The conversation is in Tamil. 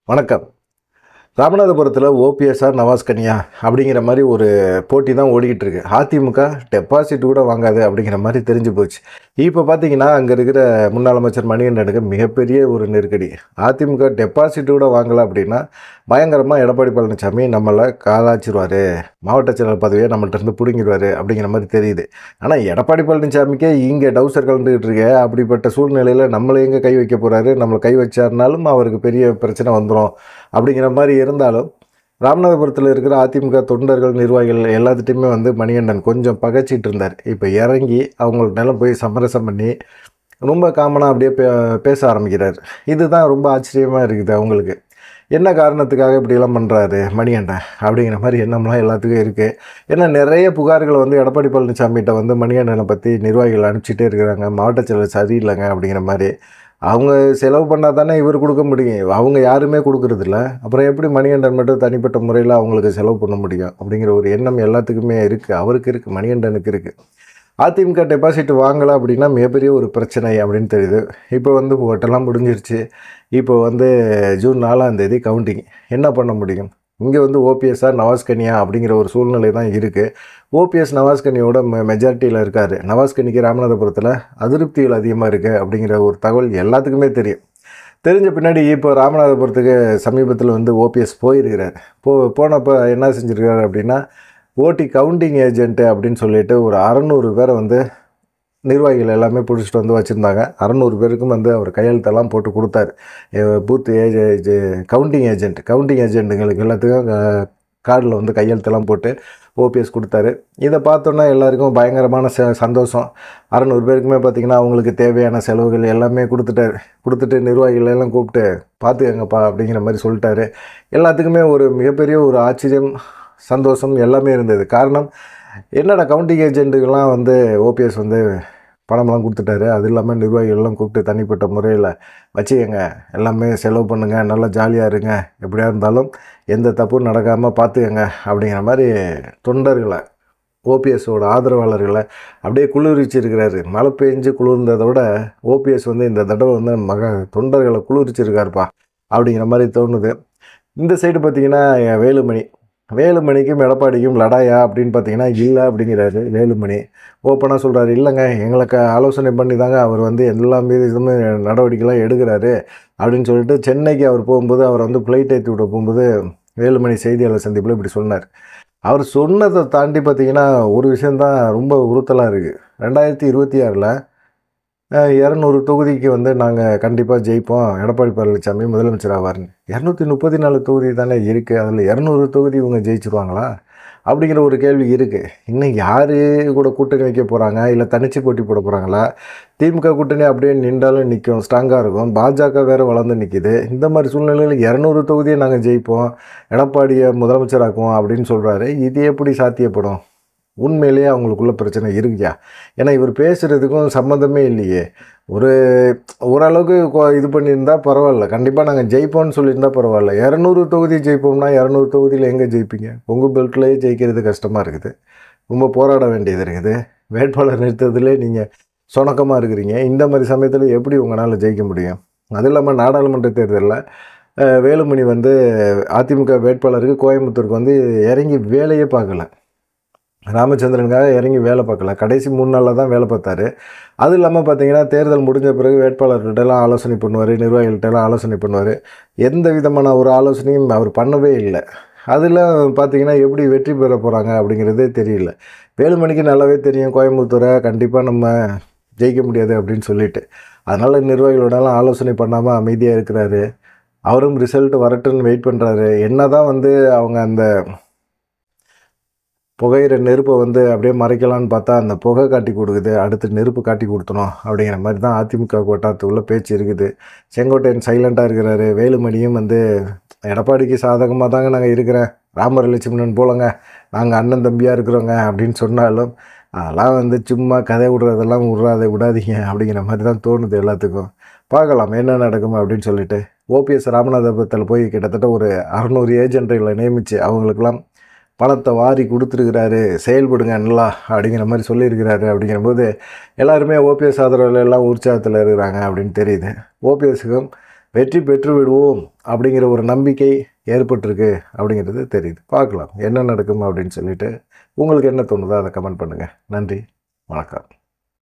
வணக்கம் ராமநாதபுரத்தில் ஓபிஎஸ்ஆர் நவாஸ் கனியா அப்படிங்கிற மாதிரி ஒரு போட்டி தான் ஓடிக்கிட்டு இருக்கு அதிமுக டெபாசிட் கூட வாங்காது அப்படிங்கிற மாதிரி தெரிஞ்சு போச்சு இப்போ பார்த்தீங்கன்னா அங்கே இருக்கிற முன்னாள் அமைச்சர் மணிகண்டனுக்கு மிகப்பெரிய ஒரு நெருக்கடி அதிமுக டெபாசிட் கூட வாங்கலை அப்படின்னா பயங்கரமாக எடப்பாடி பழனிசாமி நம்மளை காலாச்சிருவார் மாவட்ட செயலர் பதவியை நம்மள்ட்ட இருந்து பிடுங்கிடுவார் அப்படிங்கிற மாதிரி தெரியுது ஆனால் எடப்பாடி பழனிசாமிக்கே இங்கே டவுசர் கலந்துக்கிட்டு இருக்க அப்படிப்பட்ட சூழ்நிலையில் நம்மளை எங்கே கை வைக்க போகிறாரு நம்மளை கை வச்சாருனாலும் அவருக்கு பெரிய பிரச்சனை வந்துடும் அப்படிங்கிற மாதிரி இருந்தாலும் ராமநாதபுரத்தில் இருக்கிற அதிமுக தொண்டர்கள் நிர்வாகிகள் எல்லாத்துட்டையுமே வந்து மணிகண்டன் கொஞ்சம் பகைச்சிட்டு இருந்தார் இப்போ இறங்கி அவங்களுக்கு நிலம் போய் சமரசம் பண்ணி ரொம்ப காமனாக அப்படியே பே பேச ஆரம்பிக்கிறார் இதுதான் ரொம்ப ஆச்சரியமாக இருக்குது அவங்களுக்கு என்ன காரணத்துக்காக இப்படியெல்லாம் பண்ணுறாரு மணிகண்டன் அப்படிங்கிற மாதிரி எண்ணம்லாம் எல்லாத்துக்கும் இருக்குது ஏன்னா நிறைய புகார்கள் வந்து எடப்பாடி பழனிசாமிகிட்ட வந்து மணிகண்டனை பற்றி நிர்வாகிகள் அனுப்பிச்சிட்டே இருக்கிறாங்க மாவட்ட செயலர் சரியில்லைங்க அப்படிங்கிற மாதிரி அவங்க செலவு பண்ணால் தானே இவர் கொடுக்க முடியும் அவங்க யாருமே கொடுக்கறதில்ல அப்புறம் எப்படி மணிகண்டன் மட்டும் தனிப்பட்ட முறையில் அவங்களுக்கு செலவு பண்ண முடியும் அப்படிங்கிற ஒரு எண்ணம் எல்லாத்துக்குமே இருக்குது அவருக்கு இருக்குது மணிகண்டனுக்கு இருக்குது அதிமுக டெபாசிட் வாங்கலை அப்படின்னா மிகப்பெரிய ஒரு பிரச்சனை அப்படின்னு தெரியுது இப்போ வந்து ஓட்டெல்லாம் முடிஞ்சிருச்சு இப்போ வந்து ஜூன் நாலாம் தேதி கவுண்டிங் என்ன பண்ண முடியும் இங்கே வந்து ஓபிஎஸ்ஆர் நவாஸ்கனியா அப்படிங்கிற ஒரு சூழ்நிலை தான் இருக்குது ஓபிஎஸ் நவாஸ்கனியோட மெ மெஜாரிட்டியில் இருக்கார் நவாஸ்கனிக்கு ராமநாதபுரத்தில் அதிருப்திகள் அதிகமாக இருக்குது அப்படிங்கிற ஒரு தகவல் எல்லாத்துக்குமே தெரியும் தெரிஞ்ச பின்னாடி இப்போ ராமநாதபுரத்துக்கு சமீபத்தில் வந்து ஓபிஎஸ் போயிருக்கிறார் போ போனப்போ என்ன செஞ்சுருக்காரு அப்படின்னா ஓட்டி கவுண்டிங் ஏஜென்ட்டு அப்படின்னு சொல்லிட்டு ஒரு அறநூறு பேரை வந்து நிர்வாகிகள் எல்லாமே பிடிச்சிட்டு வந்து வச்சுருந்தாங்க அறநூறு பேருக்கும் வந்து அவர் கையெழுத்தெல்லாம் போட்டு கொடுத்தாரு பூத் ஏஜ் கவுண்டிங் ஏஜென்ட் கவுண்டிங் ஏஜென்ட்டுங்களுக்கு எல்லாத்துக்கும் கார்டில் வந்து கையெழுத்தெல்லாம் போட்டு ஓபிஎஸ் கொடுத்தாரு இதை பார்த்தோன்னா எல்லாருக்கும் பயங்கரமான ச சந்தோஷம் அறநூறு பேருக்குமே பார்த்திங்கன்னா அவங்களுக்கு தேவையான செலவுகள் எல்லாமே கொடுத்துட்டாரு கொடுத்துட்டு நிர்வாகிகள் எல்லாம் கூப்பிட்டு பார்த்துக்கங்கப்பா அப்படிங்கிற மாதிரி சொல்லிட்டாரு எல்லாத்துக்குமே ஒரு மிகப்பெரிய ஒரு ஆச்சரியம் சந்தோஷம் எல்லாமே இருந்தது காரணம் என்னடா கவுண்டிங் ஏஜென்ட்டுக்கெல்லாம் வந்து ஓபிஎஸ் வந்து பணம்லாம் கொடுத்துட்டாரு அது இல்லாமல் நிர்வாகிகள்லாம் கூப்பிட்டு தனிப்பட்ட முறையில் வச்சுக்கங்க எல்லாமே செலவு பண்ணுங்கள் நல்லா ஜாலியாக இருங்க எப்படியா இருந்தாலும் எந்த தப்பும் நடக்காமல் பார்த்துக்கங்க அப்படிங்கிற மாதிரி தொண்டர்களை ஓபிஎஸோட ஆதரவாளர்களை அப்படியே குளிர்விச்சிருக்கிறாரு மழை பெஞ்சு குளிர்ந்ததை விட ஓபிஎஸ் வந்து இந்த தடவை வந்து மக தொண்டர்களை குளிர்ச்சிருக்காருப்பா அப்படிங்கிற மாதிரி தோணுது இந்த சைடு பார்த்திங்கன்னா வேலுமணி வேலுமணிக்கும் எடப்பாடிக்கும் லடாயா அப்படின்னு பார்த்தீங்கன்னா இல்லை அப்படிங்கிறாரு வேலுமணி ஓப்பனாக சொல்கிறாரு இல்லைங்க எங்களுக்கு ஆலோசனை பண்ணி தாங்க அவர் வந்து எல்லா மீது இதுவுமே நடவடிக்கைலாம் எடுக்கிறாரு அப்படின்னு சொல்லிட்டு சென்னைக்கு அவர் போகும்போது அவர் வந்து ஃப்ளைட் ஏற்றி விட போகும்போது வேலுமணி செய்தியாளர் சந்திப்பில் இப்படி சொன்னார் அவர் சொன்னதை தாண்டி பார்த்தீங்கன்னா ஒரு விஷயந்தான் ரொம்ப உறுத்தலாக இருக்குது ரெண்டாயிரத்தி இருபத்தி ஆறில் இரநூறு தொகுதிக்கு வந்து நாங்கள் கண்டிப்பாக ஜெயிப்போம் எடப்பாடி பழனிசாமி முதலமைச்சர் ஆவார்னு இரநூத்தி முப்பத்தி நாலு தொகுதி தானே இருக்குது அதில் இரநூறு தொகுதி இவங்க ஜெயிச்சிருவாங்களா அப்படிங்கிற ஒரு கேள்வி இருக்குது இன்னும் யார் கூட கூட்டணி வைக்க போகிறாங்க இல்லை தனிச்சு போட்டி போட போகிறாங்களா திமுக கூட்டணி அப்படியே நின்றாலும் நிற்கும் ஸ்ட்ராங்காக இருக்கும் பாஜக வேறு வளர்ந்து நிற்கிது இந்த மாதிரி சூழ்நிலையில் இரநூறு தொகுதியை நாங்கள் ஜெயிப்போம் எடப்பாடியை முதலமைச்சராக்குவோம் அப்படின்னு சொல்கிறாரு இது எப்படி சாத்தியப்படும் உண்மையிலேயே அவங்களுக்குள்ள பிரச்சனை இருக்குயா ஏன்னா இவர் பேசுகிறதுக்கும் சம்மந்தமே இல்லையே ஒரு ஓரளவுக்கு கொ- இது பண்ணியிருந்தா பரவாயில்ல கண்டிப்பாக நாங்கள் ஜெயிப்போம்னு சொல்லியிருந்தா பரவாயில்ல இரநூறு தொகுதி ஜெயிப்போம்னா இரநூறு தொகுதியில் எங்கே ஜெயிப்பீங்க உங்கள் பெல்ட்லேயே ஜெயிக்கிறது கஷ்டமாக இருக்குது ரொம்ப போராட வேண்டியது இருக்குது வேட்பாளர் நிறுத்தத்துலேயே நீங்கள் சொணக்கமாக இருக்கிறீங்க இந்த மாதிரி சமயத்தில் எப்படி உங்களால் ஜெயிக்க முடியும் அது இல்லாமல் நாடாளுமன்ற தேர்தலில் அஹ், வேலுமணி வந்து அதிமுக வேட்பாளருக்கு கோயம்புத்தூருக்கு வந்து இறங்கி வேலையே பார்க்கல ராமச்சந்திரனுக்காக இறங்கி வேலை பார்க்கல கடைசி மூணு நாளில் தான் வேலை பார்த்தாரு அது இல்லாமல் பார்த்தீங்கன்னா தேர்தல் முடிஞ்ச பிறகு வேட்பாளர்கள்ட்டெல்லாம் ஆலோசனை பண்ணுவார் நிர்வாகிகள்ட்டெல்லாம் ஆலோசனை பண்ணுவார் எந்த விதமான ஒரு ஆலோசனையும் அவர் பண்ணவே இல்லை அதில் பார்த்தீங்கன்னா எப்படி வெற்றி பெற போகிறாங்க அப்படிங்கிறதே தெரியல வேலுமணிக்கு நல்லாவே தெரியும் கோயம்புத்தூரை கண்டிப்பாக நம்ம ஜெயிக்க முடியாது அப்படின்னு சொல்லிட்டு அதனால் நிர்வாகிகளோடலாம் ஆலோசனை பண்ணாமல் அமைதியாக இருக்கிறாரு அவரும் ரிசல்ட் வரட்டுன்னு வெயிட் பண்ணுறாரு என்ன தான் வந்து அவங்க அந்த புகையிற நெருப்பை வந்து அப்படியே மறைக்கலான்னு பார்த்தா அந்த புகை காட்டி கொடுக்குது அடுத்து நெருப்பு காட்டி கொடுத்தணும் அப்படிங்கிற மாதிரி தான் அதிமுக கோட்டாத்துக்குள்ள பேச்சு இருக்குது செங்கோட்டையன் சைலண்ட்டாக இருக்கிறாரு வேலுமணியும் வந்து எடப்பாடிக்கு சாதகமாக தாங்க நாங்கள் இருக்கிறேன் ராமர் லட்சுமணன் போலங்க நாங்கள் அண்ணன் தம்பியாக இருக்கிறோங்க அப்படின்னு சொன்னாலும் அதெல்லாம் வந்து சும்மா கதை விடுறதெல்லாம் விட்றாத விடாதீங்க அப்படிங்கிற மாதிரி தான் தோணுது எல்லாத்துக்கும் பார்க்கலாம் என்ன நடக்கும் அப்படின்னு சொல்லிட்டு ஓபிஎஸ் ராமநாதபுரத்தில் போய் கிட்டத்தட்ட ஒரு அறநூறு ஏஜென்ட்டுகளை நியமித்து அவங்களுக்கெல்லாம் பணத்தை வாரி கொடுத்துருக்கிறாரு செயல்படுங்க நல்லா அப்படிங்கிற மாதிரி சொல்லியிருக்கிறாரு அப்படிங்கிற போது எல்லாருமே ஓபிஎஸ் ஆதரவில் எல்லாம் உற்சாகத்தில் இருக்கிறாங்க அப்படின்னு தெரியுது ஓபிஎஸ்க்கும் வெற்றி பெற்று விடுவோம் அப்படிங்கிற ஒரு நம்பிக்கை ஏற்பட்டிருக்கு அப்படிங்கிறது தெரியுது பார்க்கலாம் என்ன நடக்கும் அப்படின்னு சொல்லிட்டு உங்களுக்கு என்ன தோணுதோ அதை கமெண்ட் பண்ணுங்கள் நன்றி வணக்கம்